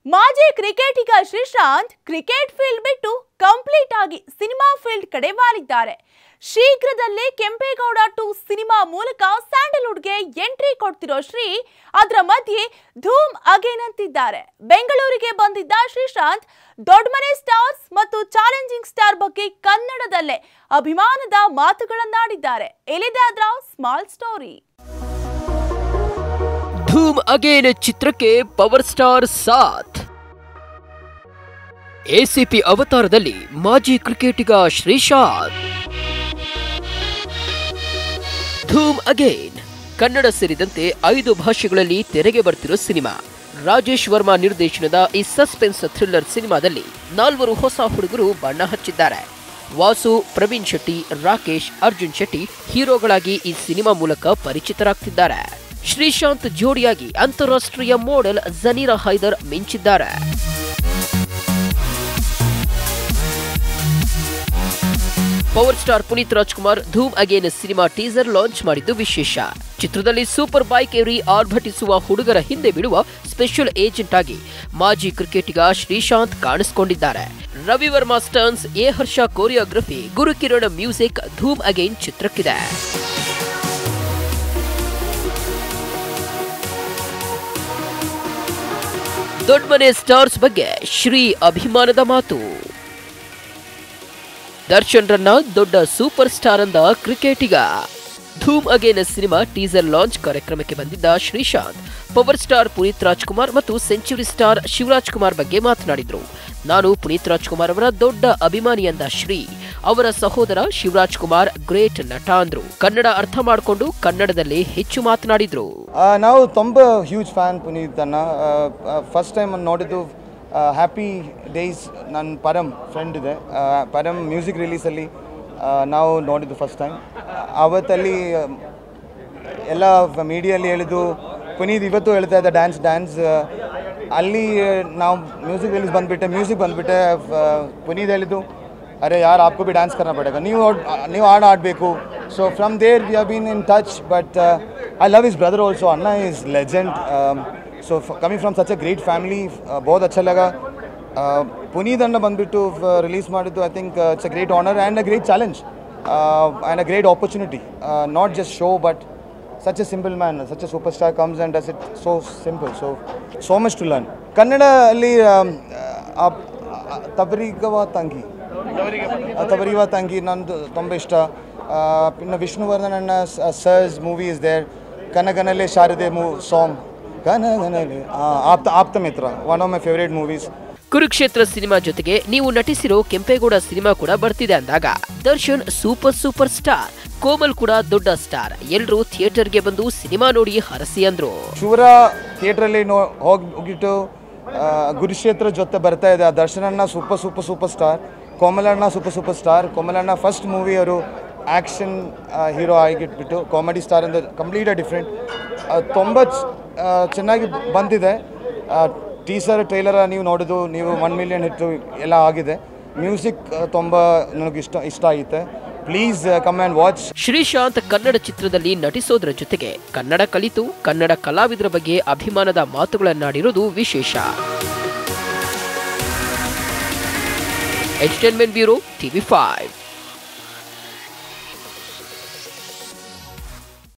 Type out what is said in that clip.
ಮಾಜಿ ಕ್ರಿಕೆಟಿಗ Sreesanth cricket field ಬಿಟ್ಟು ಕಂಪ್ಲೀಟ್ ಆಗಿ ಸಿನಿಮಾ ಫೀಲ್ಡ್ ಕಡೆ ವಾಲಿದ್ದಾರೆ ಶೀಘ್ರದಲ್ಲೇ ಕೆಂಪೇಗೌಡ ಟು ಸಿನಿಮಾ ಮೂಲಕ ಸ್ಯಾಂಡಲ್ವುಡ್ಗೆ ಎಂಟ್ರಿ ಕೊಡ್ತಿರೋ ಶ್ರೀ ಅದರ ಮಧ್ಯೆ ಧೂಮ್ ಅಗೇನ್ ಅಂತಿದ್ದಾರೆ ಬೆಂಗಳೂರಿಗೆ ಬಂದಿದ್ದ ಶ್ರೀಶಾಂತ್ ದೊಡ್ಡಮನೆ ಸ್ಟಾರ್ಸ್ ಮತ್ತು ಚಾಲೆಂಜಿಂಗ್ ಸ್ಟಾರ್ ಬಗ್ಗೆ ಕನ್ನಡದಲ್ಲೇ ಅಭಿಮಾನದ ಮಾತುಗಳನ್ನಾಡಿದ್ದಾರೆ ಎಲ್ಲಿದೆ ಅದರ ಸ್ಮಾಲ್ ಸ್ಟೋರಿ ಧೂಮ್ ಅಗೇನ್ ಚಿತ್ರಕ್ಕೆ ಪವರ್ ಸ್ಟಾರ್ ಸಾಥ್ ಎಸಿಪಿ ಅವತಾರದಲ್ಲಿ ಮಾಜಿ ಕ್ರಿಕೆಟಿಗ ಶ್ರೀಶಾಂತ್ ಧೂಮ್ ಅಗೇನ್ ಕನ್ನಡ ಸೇರಿದಂತೆ ಐದು ಭಾಷೆಗಳಲ್ಲಿ ತೆರೆಗೆ ಬರ್ತಿರೋ ಸಿನಿಮಾ ರಾಜೇಶ್ ವರ್ಮಾ ನಿರ್ದೇಶನದ ಈ ಸಸ್ಪೆನ್ಸ್ ಥ್ರಿಲ್ಲರ್ ಸಿನಿಮಾದಲ್ಲಿ ನಾಲ್ವರು ಹೊಸ ಹುಡುಗರು ಬಣ್ಣ ಹಚ್ಚಿದ್ದಾರೆ ವಾಸು ಪ್ರವೀಣ್ ಶೆಟ್ಟಿ ರಾಕೇಶ್ ಅರ್ಜುನ್ ಶೆಟ್ಟಿ ಹೀರೋಗಳಾಗಿ ಈ ಸಿನಿಮಾ ಮೂಲಕ ಪರಿಚಿತರಾಗ್ತಿದ್ದಾರೆ ಶ್ರೀಶಾಂತ್ ಜೋಡಿಯಾಗಿ ಅಂತಾರಾಷ್ಟ್ರೀಯ ಮಾಡೆಲ್ ಜನೀರಾ ಹೈದರ್ ಮಿಂಚಿದ್ದಾರೆ power star Puneeth Rajkumar Dhoom again cinema teaser launch ಮಾಡಿದ್ದು ವಿಶೇಷ ಚಿತ್ರದಲ್ಲಿ ಸೂಪರ್ ಬೈಕ್ ಏರಿ ಆರ್ಭಟಿಸುವ ಹುಡುಗರ ಹಿಂದೆ ಬಿಡುವ ಸ್ಪೆಷಲ್ ಏಜೆಂಟ್ ಆಗಿ ಮಾಜಿ ಕ್ರಿಕೆಟಿಗ ಶ್ರೀಶಾಂತ್ ಕಾಣಿಸಿಕೊಂಡಿದ್ದಾರೆ Ravi Varma stunts A Harsha choreography Gurukiran music Dhoom again ಚಿತ್ರಕ್ಕಿದೆ ದೊಡ್ಡಮನೆ ಸ್ಟಾರ್ಸ್ ಬಗ್ಗೆ ಶ್ರೀ ಅಭಿಮಾನದ ಮಾತು ದರ್ಶನ್ ರನ್ನ ದೊಡ್ಡ ಸೂಪರ್ ಸ್ಟಾರ್ ಅಂದ ಕ್ರಿಕೆಟಿಗ Dhoom again cinema teaser launch ಕಾರ್ಯಕ್ರಮಕ್ಕೆ ಬಂದಿದ್ದ ಶ್ರೀಶಾಂತ್ ಪವರ್ ಸ್ಟಾರ್ ಪುನೀತ್ ರಾಜ್ಕುಮಾರ್ ಮತ್ತು ಸೆಂಚುರಿ ಸ್ಟಾರ್ ಶಿವರಾಜ್ ಕುಮಾರ್ ಬಗ್ಗೆ ಮಾತನಾಡಿದ್ರು ನಾನು ಪುನೀತ್ ರಾಜ್ಕುಮಾರ್ ಅವರ ದೊಡ್ಡ ಅಭಿಮಾನಿ ಅಂದ ಶ್ರೀ ಅವರ ಸಹೋದರ ಶಿವರಾಜ್ ಕುಮಾರ್ ಗ್ರೇಟ್ ನಟ ಅಂದ್ರು ಕನ್ನಡ ಅರ್ಥ ಮಾಡಿಕೊಂಡು ಕನ್ನಡದಲ್ಲಿ ಹೆಚ್ಚು ಮಾತನಾಡಿದ್ರು ಆ, ನಾವು ತುಂಬ ಹ್ಯೂಜ್ ಫ್ಯಾನ್ ಪುನೀತ್ ಅನ್ನ ಫಸ್ಟ್ ಟೈಮ್ ನೋಡಿದ್ದು ಹ್ಯಾಪಿ ಡೇಸ್ ನನ್ನ ಪರಮ್ ಫ್ರೆಂಡ್ ಇದೆ ಆ, ಪರಮ್ ಮ್ಯೂಸಿಕ್ ರಿಲೀಸಲ್ಲಿ ನಾವು ನೋಡಿದ್ದು ಫಸ್ಟ್ ಟೈಮ್ ಅವತ್ತಲ್ಲಿ ಆ, ಎಲ್ಲ ಮೀಡಿಯಲ್ಲಿ ಹೇಳಿದ್ದು ಪುನೀತ್ ಇವತ್ತು ಹೇಳ್ತಾ ಇದ್ದ ಡ್ಯಾನ್ಸ್ ಡ್ಯಾನ್ಸ್ ಅಲ್ಲಿ ನಾವು ಮ್ಯೂಸಿಕ್ ರಿಲೀಸ್ ಬಂದುಬಿಟ್ಟೆ ಮ್ಯೂಸಿಕ್ ಬಂದುಬಿಟ್ಟೆ ಪುನೀತ್ ಹೇಳಿದ್ದು ಅರೆ ಯಾರು आपको भी डांस करना पड़ेगा ನೀವು ಆಡ್- ನೀವು ಹಾಡು ಆಡಬೇಕು so from there we have been in touch but I love his brother also ಅಣ್ಣ is legend so coming from such a great family ಬಹುತ್ ಅಚ್ಚಾ ಲಗ ಪುನೀತ್ ಅಣ್ಣ ಬಂದುಬಿಟ್ಟು ರಿಲೀಸ್ ಮಾಡಿದ್ದು I think it's a great honour and a great challenge and a great opportunity not just show but such a simple man, such a superstar comes and does it so simple. So, so much to learn. Kannada ಅಲ್ಲಿ ತಬರಿಗವ ತಂಗಿ ತಬರಿವ ತಂಗಿ ನಂದು ತುಂಬ ಇಷ್ಟ ಆ, ಇನ್ನು ವಿಷ್ಣುವರ್ಧನ್ ಅಣ್ಣ ಸರ್ಸ್ ಮೂವಿ ಇಸ್ ದೇರ್ ಕನಗನಲೆ ಶಾರದೆ ಮೂ ಸಾಂಗ್ ಕನಗನಲೆ ಆ, Aapta Aapta Mitra one of my favourite movies Kurukshetra cinema ಜೊತೆಗೆ ನೀವು ನಟಿಸಿರೋ ಕೆಂಪೇಗೌಡ ಸಿನಿಮಾ ಕೂಡ ಬರ್ತಿದೆ ಅಂದಾಗ Darshan super super star Komal ಕೂಡ ದೊಡ್ಡ ಸ್ಟಾರ್ ಎಲ್ರೂ ಥಿಯೇಟರ್ಗೆ ಬಂದು ಸಿನಿಮಾ ನೋಡಿ ಹರಸಿ ಅಂದ್ರು ಶೂರ ಥಿಯೇಟ್ರಲ್ಲಿ ನೋ ಹೋಗಿ ಹೋಗಿಟ್ಟು ಆ, ಗುರುಕ್ಷೇತ್ರ ಜೊತೆ ಬರ್ತಾ ಇದೆ ಆ ದರ್ಶನಣ್ಣ ಸೂಪರ್ ಸೂಪರ್ ಸೂಪರ್ ಸ್ಟಾರ್ ಕೋಮಲಣ್ಣ ಸೂಪರ್ ಸೂಪರ್ ಸ್ಟಾರ್ ಕೋಮಲಣ್ಣ ಫಸ್ಟ್ ಮೂವಿ ಅವರು ಆ್ಯಕ್ಷನ್ ಹೀರೋ ಆಗಿಟ್ಬಿಟ್ಟು ಕಾಮಿಡಿ ಸ್ಟಾರ್ ಅಂತ ಕಂಪ್ಲೀಟ್ ಡಿಫ್ರೆಂಟ್ ತುಂಬ ಚ- ಆ, ಚೆನ್ನಾಗಿ ಬಂದಿದೆ ಟೀಸರ್ ಟ್ರೈಲರ್ ನೀವು ನೋಡೋದು ನೀವು ಒನ್ ಮಿಲಿಯನ್ ಹಿಟ್ಟು ಎಲ್ಲ ಆಗಿದೆ ಮ್ಯೂಸಿಕ್ ತುಂಬ ನನಗೆ ಇಷ್ಟ ಇಷ್ಟ ಆಗಿದೆ please come and watch Sreesanth Kannada ಚಿತ್ರದಲ್ಲಿ ನಟಿಸೋದ್ರ ಜೊತೆಗೆ ಕನ್ನಡ ಕಲಿತು ಕನ್ನಡ ಕಲಾವಿದರ ಬಗ್ಗೆ ಅಭಿಮಾನದ ಮಾತುಗಳನ್ನಾಡಿರೋದು ವಿಶೇಷ ಎಂಟರ್ಟೈನ್ಮೆಂಟ್ ಬ್ಯೂರೋ ಟಿವಿ ಫೈವ್